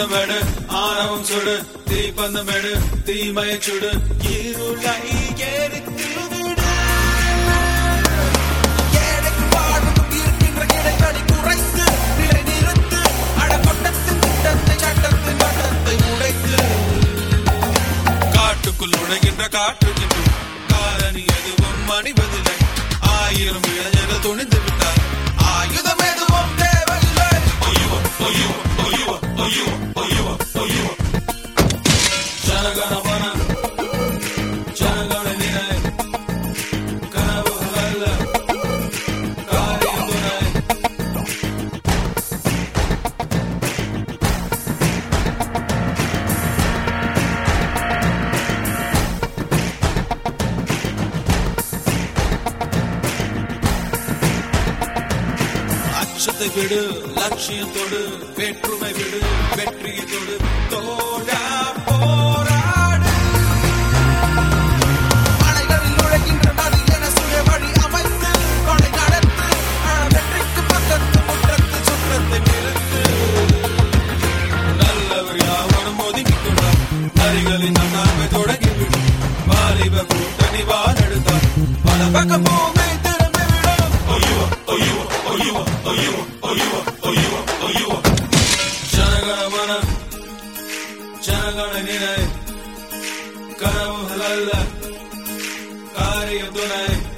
தீப்பந்தமேடு ஆணவம் சுடு தீப்பந்தமேடு தீமையை சுடு இருளை எரித்து விடு ஏழைக்கு வாழ்வுக்கும் இருக்கின்ற இடைவெளி குறைத்து நிலை நிறுத்து அடக்கொட்டத்தின் திட்டத்தை சட்டத்தின் வட்டத்தை உடைத்து காட்டுக்குள் நுழைகின்ற காற்றுக்கு காரணி எதுவும் அணிவதில்லை ஆயிரம் இளைஞர்கள் துணிந்து விட்டார் ஆயுதம் எதுவும் தேவையில்லை ஜனகணமன ஜனகண நினை கனவுகள் அல்ல காரியம் துணை அச்சத்தை விடு லட்சியம் தொடு வேற்றுமை விடு வெற்றியை தொடு தோடா போராடு மலைகளில் நுழைகின்ற நதி என சுய வழி அமைத்து கொடை நடத்து அழ வெற்றிக்கு பக்கத்து முற்றத்து சுற்றத்தை நிறுத்து நல்லவர் யாவரும் ஒதுங்கிக் கொண்டார் நரிகளின் அண்ணாமை தொடங்கிவிடும் வாலிப கூட்டணி வாழெடுத்தார் பல பக்கம் பூமி திரும்பிவிடும் ஜனகணமன ஜனகண நினை கனவுகள் அல்ல காரியம் துணை